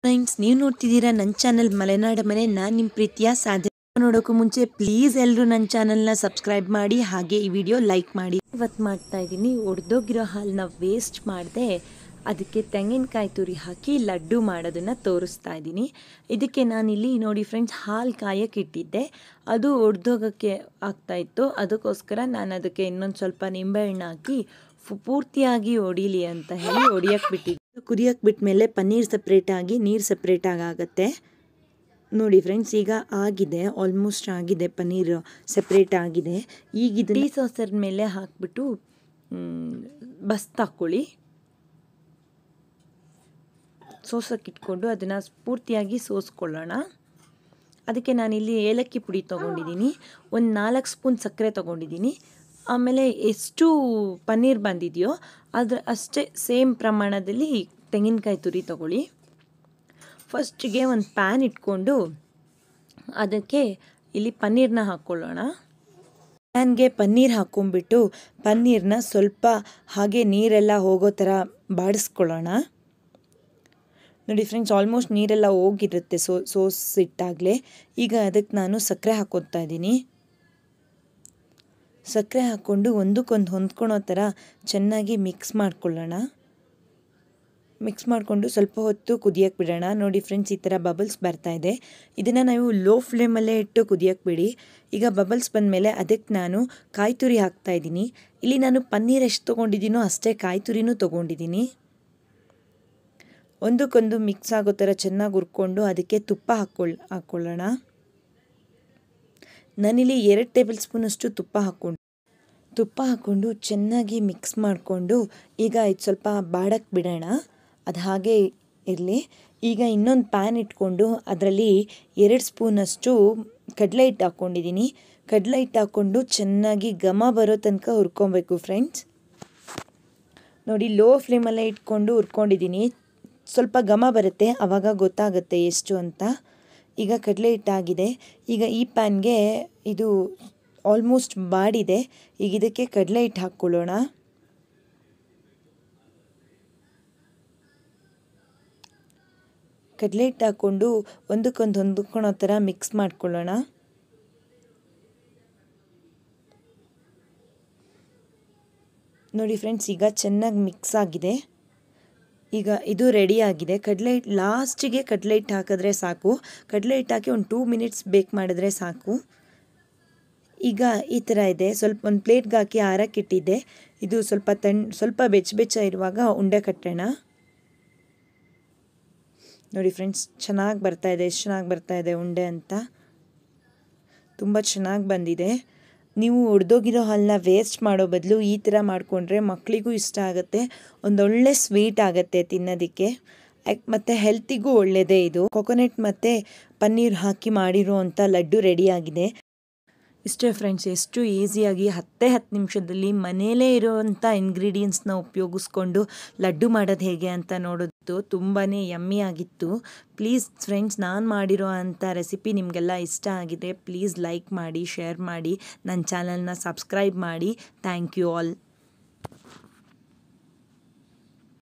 friends ನೀವು ನೋಡ್ತಿದ್ದೀರಾ ನನ್ನ ಚಾನಲ್ ಮಲೆನಾಡ ಮನೆ ನಾನು ನಿಮ್ಮ ಪ್ರೀತಿಯ ಸಾಧನೆ ನೋಡೋಕ್ಕೂ ಮುಂಚೆ ಪ್ಲೀಸ್ ಎಲ್ಲರೂ ನನ್ನ ಚಾನಲ್ನ ಸಬ್ಸ್ಕ್ರೈಬ್ ಮಾಡಿ ಹಾಗೆ ಈ ವಿಡಿಯೋ ಲೈಕ್ ಮಾಡಿ ಇವತ್ತು ಮಾಡ್ತಾ ಇದ್ದೀನಿ ಒಡೆದೋಗಿರೋ ಹಾಲನ್ನ ವೇಸ್ಟ್ ಮಾಡದೆ ಅದಕ್ಕೆ ತೆಂಗಿನಕಾಯಿ ತುರಿ ಹಾಕಿ ಲಡ್ಡು ಮಾಡೋದನ್ನು ತೋರಿಸ್ತಾ ಇದ್ದೀನಿ ಇದಕ್ಕೆ ನಾನಿಲ್ಲಿ ನೋಡಿ ಫ್ರೆಂಡ್ಸ್ ಹಾಲು ಕಾಯಕ್ಕೆ ಇಟ್ಟಿದ್ದೆ ಅದು ಒಡೆದೋಗೋಕ್ಕೆ ಆಗ್ತಾಯಿತ್ತು ಅದಕ್ಕೋಸ್ಕರ ನಾನು ಅದಕ್ಕೆ ಇನ್ನೊಂದು ಸ್ವಲ್ಪ ನಿಂಬೆಹಣ್ಣು ಹಾಕಿ ಫು ಪೂರ್ತಿಯಾಗಿ ಹೊಡೀಲಿ ಅಂತ ಹೇಳಿ ಹೊಡಿಯಕ್ಕೆ ಬಿಟ್ಟಿದ್ದೆ ಕುದಿಯಕ್ಕೆ ಬಿಟ್ಮೇಲೆ ಪನ್ನೀರ್ ಸಪ್ರೇಟಾಗಿ ನೀರು ಸಪ್ರೇಟಾಗಿ ಆಗುತ್ತೆ ನೋಡಿ ಫ್ರೆಂಡ್ಸ್ ಈಗ ಆಗಿದೆ ಆಲ್ಮೋಸ್ಟ್ ಆಗಿದೆ ಪನ್ನೀರ್ ಸಪ್ರೇಟ್ ಆಗಿದೆ ಈಗ ಇದು ಟೀ ಸಾಸರ್ ಮೇಲೆ ಹಾಕ್ಬಿಟ್ಟು ಬಸ್ತಾಕೊಳ್ಳಿ ಸೋಸಕ್ಕೆ ಇಟ್ಕೊಂಡು ಅದನ್ನು ಪೂರ್ತಿಯಾಗಿ ಸೋಸ್ಕೊಳ್ಳೋಣ ಅದಕ್ಕೆ ನಾನಿಲ್ಲಿ ಏಲಕ್ಕಿ ಪುಡಿ ತೊಗೊಂಡಿದ್ದೀನಿ ಒಂದು ನಾಲ್ಕು ಸ್ಪೂನ್ ಸಕ್ಕರೆ ತೊಗೊಂಡಿದ್ದೀನಿ ಆಮೇಲೆ ಎಷ್ಟು ಪನ್ನೀರ್ ಬಂದಿದೆಯೋ ಅದ್ರ ಅಷ್ಟೇ ಸೇಮ್ ಪ್ರಮಾಣದಲ್ಲಿ ತೆಂಗಿನಕಾಯಿ ತುರಿ ತೊಗೊಳ್ಳಿ ಫಸ್ಟಿಗೆ ಒಂದು ಪ್ಯಾನ್ ಇಟ್ಕೊಂಡು ಅದಕ್ಕೆ ಇಲ್ಲಿ ಪನ್ನೀರನ್ನ ಹಾಕ್ಕೊಳ್ಳೋಣ ಪ್ಯಾನ್ಗೆ ಪನ್ನೀರ್ ಹಾಕ್ಕೊಂಬಿಟ್ಟು ಪನ್ನೀರನ್ನ ಸ್ವಲ್ಪ ಹಾಗೆ ನೀರೆಲ್ಲ ಹೋಗೋ ಥರ ಬಾಡಿಸ್ಕೊಳ್ಳೋಣ ನೋಡಿ ಫ್ರೆಂಡ್ಸ್ ಆಲ್ಮೋಸ್ಟ್ ನೀರೆಲ್ಲ ಹೋಗಿರುತ್ತೆ ಸೋ ಸೋಸಿಟ್ಟಾಗಲೇ ಈಗ ಅದಕ್ಕೆ ನಾನು ಸಕ್ಕರೆ ಹಾಕ್ಕೊತಾ ಇದ್ದೀನಿ ಸಕ್ಕರೆ ಹಾಕ್ಕೊಂಡು ಒಂದಕ್ಕೊಂದು ಹೊಂದ್ಕೊಳೋ ಥರ ಚೆನ್ನಾಗಿ ಮಿಕ್ಸ್ ಮಾಡ್ಕೊಳ್ಳೋಣ ಮಿಕ್ಸ್ ಮಾಡಿಕೊಂಡು ಸ್ವಲ್ಪ ಹೊತ್ತು ಕುದಿಯಕ್ಕೆ ಬಿಡೋಣ ನೋಡಿ ಫ್ರೆಂಡ್ಸ್ ಈ ಥರ ಬಬಲ್ಸ್ ಬರ್ತಾ ಇದೆ ಇದನ್ನು ನಾವು ಲೋ ಫ್ಲೇಮಲ್ಲೇ ಇಟ್ಟು ಕುದಿಯಕ್ಕೆ ಬಿಡಿ ಈಗ ಬಬಲ್ಸ್ ಬಂದಮೇಲೆ ಅದಕ್ಕೆ ನಾನು ಕಾಯಿ ತುರಿ ಹಾಕ್ತಾ ಇದ್ದೀನಿ ಇಲ್ಲಿ ನಾನು ಪನ್ನೀರ್ ಎಷ್ಟು ತೊಗೊಂಡಿದ್ದೀನೋ ಅಷ್ಟೇ ಕಾಯಿ ತುರಿನೂ ತೊಗೊಂಡಿದ್ದೀನಿ ಒಂದಕ್ಕೊಂದು ಮಿಕ್ಸ್ ಆಗೋ ಥರ ಚೆನ್ನಾಗಿ ಹುರ್ಕೊಂಡು ಅದಕ್ಕೆ ತುಪ್ಪ ಹಾಕ್ಕೊಳ್ಳ ಹಾಕ್ಕೊಳ್ಳೋಣ ನಾನಿಲ್ಲಿ ಎರಡು ಟೇಬಲ್ ಸ್ಪೂನಷ್ಟು ತುಪ್ಪ ಹಾಕ್ಕೊಂಡು ತುಪ್ಪ ಹಾಕ್ಕೊಂಡು ಚೆನ್ನಾಗಿ ಮಿಕ್ಸ್ ಮಾಡಿಕೊಂಡು ಈಗ ಇದು ಸ್ವಲ್ಪ ಬಾಡಕ್ಕೆ ಬಿಡೋಣ ಅದು ಹಾಗೆ ಇರಲಿ ಈಗ ಇನ್ನೊಂದು ಪ್ಯಾನ್ ಇಟ್ಕೊಂಡು ಅದರಲ್ಲಿ ಎರಡು ಸ್ಪೂನಷ್ಟು ಕಡಲೆ ಹಿಟ್ಟು ಹಾಕ್ಕೊಂಡಿದ್ದೀನಿ ಕಡಲೆ ಹಿಟ್ಟು ಹಾಕ್ಕೊಂಡು ಚೆನ್ನಾಗಿ ಘಮ ಬರೋ ತನಕ ಹುರ್ಕೊಬೇಕು ಫ್ರೆಂಡ್ಸ್ ನೋಡಿ ಲೋ ಫ್ಲೇಮಲ್ಲೇ ಇಟ್ಕೊಂಡು ಹುರ್ಕೊಂಡಿದ್ದೀನಿ ಸ್ವಲ್ಪ ಘಮ ಬರುತ್ತೆ ಆವಾಗ ಗೊತ್ತಾಗುತ್ತೆ ಎಷ್ಟು ಅಂತ ಈಗ ಕಡಲೆ ಹಿಟ್ಟಾಗಿದೆ ಈಗ ಈ ಪ್ಯಾನ್ಗೆ ಇದು ಆಲ್ಮೋಸ್ಟ್ ಬಾಡಿದೆ ಈಗ ಇದಕ್ಕೆ ಕಡಲೆ ಹಿಟ್ಟು ಹಾಕ್ಕೊಳ್ಳೋಣ ಕಡಲೆ ಹಿಟ್ಟು ಹಾಕ್ಕೊಂಡು ಒಂದಕ್ಕೊಂದು ಹೊಂದ್ಕೊಳೋ ಥರ ಮಿಕ್ಸ್ ಮಾಡ್ಕೊಳ್ಳೋಣ ನೋಡಿ ಫ್ರೆಂಡ್ಸ್ ಈಗ ಚೆನ್ನಾಗಿ ಮಿಕ್ಸ್ ಆಗಿದೆ ಈಗ ಇದು ರೆಡಿ ಆಗಿದೆ ಕಡಲೆ ಹಿಟ್ಟು ಲಾಸ್ಟಿಗೆ ಕಡಲೆ ಹಿಟ್ಟು ಹಾಕಿದ್ರೆ ಸಾಕು ಕಡಲೆ ಹಿಟ್ಟು ಹಾಕಿ ಒಂದು ಟೂ ಮಿನಿಟ್ಸ್ ಬೇಕ್ ಮಾಡಿದ್ರೆ ಸಾಕು ಈಗ ಈ ಥರ ಇದೆ ಸ್ವಲ್ಪ ಒಂದು ಪ್ಲೇಟ್ಗೆ ಹಾಕಿ ಆರಕ್ಕಿಟ್ಟಿದ್ದೆ ಇದು ಸ್ವಲ್ಪ ತಣ್ ಸ್ವಲ್ಪ ಬೆಚ್ಚ ಬೆಚ್ಚ ಇರುವಾಗ ಉಂಡೆ ಕಟ್ಟೋಣ ನೋಡಿ ಫ್ರೆಂಡ್ಸ್ ಚೆನ್ನಾಗಿ ಬರ್ತಾಯಿದೆ ಎಷ್ಟು ಚೆನ್ನಾಗಿ ಬರ್ತಾಯಿದೆ ಉಂಡೆ ಅಂತ ತುಂಬ ಚೆನ್ನಾಗಿ ಬಂದಿದೆ ನೀವು ಒಡೆದೋಗಿರೋ ಹಾಲನ್ನ ವೇಸ್ಟ್ ಮಾಡೋ ಬದಲು ಈ ಥರ ಮಾಡಿಕೊಂಡ್ರೆ ಮಕ್ಕಳಿಗೂ ಇಷ್ಟ ಆಗುತ್ತೆ ಒಂದೊಳ್ಳೆ ಸ್ವೀಟ್ ಆಗುತ್ತೆ ತಿನ್ನೋದಕ್ಕೆ ಮತ್ತು ಹೆಲ್ತಿಗೂ ಒಳ್ಳೆಯದೇ ಇದು ಕೊಕೊನೆಟ್ ಮತ್ತು ಪನ್ನೀರ್ ಹಾಕಿ ಮಾಡಿರೋ ಅಂಥ ಲಡ್ಡು ರೆಡಿಯಾಗಿದೆ ಇಷ್ಟೇ ಫ್ರೆಂಡ್ಸ್ ಎಷ್ಟು ಈಸಿಯಾಗಿ ಹತ್ತೇ ಹತ್ತು ನಿಮಿಷದಲ್ಲಿ ಮನೆಯಲ್ಲೇ ಇರೋವಂಥ ಇಂಗ್ರೀಡಿಯೆಂಟ್ಸ್ನ ಉಪಯೋಗಿಸ್ಕೊಂಡು ಲಡ್ಡು ಮಾಡೋದು ಹೇಗೆ ಅಂತ ನೋಡೋದು ತುಂಬಾ ಯಮ್ಮಿ ಆಗಿತ್ತು ಪ್ಲೀಸ್ ಫ್ರೆಂಡ್ಸ್ ನಾನು ಮಾಡಿರೋ ಅಂಥ ರೆಸಿಪಿ ನಿಮಗೆಲ್ಲ ಇಷ್ಟ ಆಗಿದೆ ಪ್ಲೀಸ್ ಲೈಕ್ ಮಾಡಿ ಶೇರ್ ಮಾಡಿ ನನ್ನ ಚಾನಲ್ನ ಸಬ್ಸ್ಕ್ರೈಬ್ ಮಾಡಿ ಥ್ಯಾಂಕ್ ಯು ಆಲ್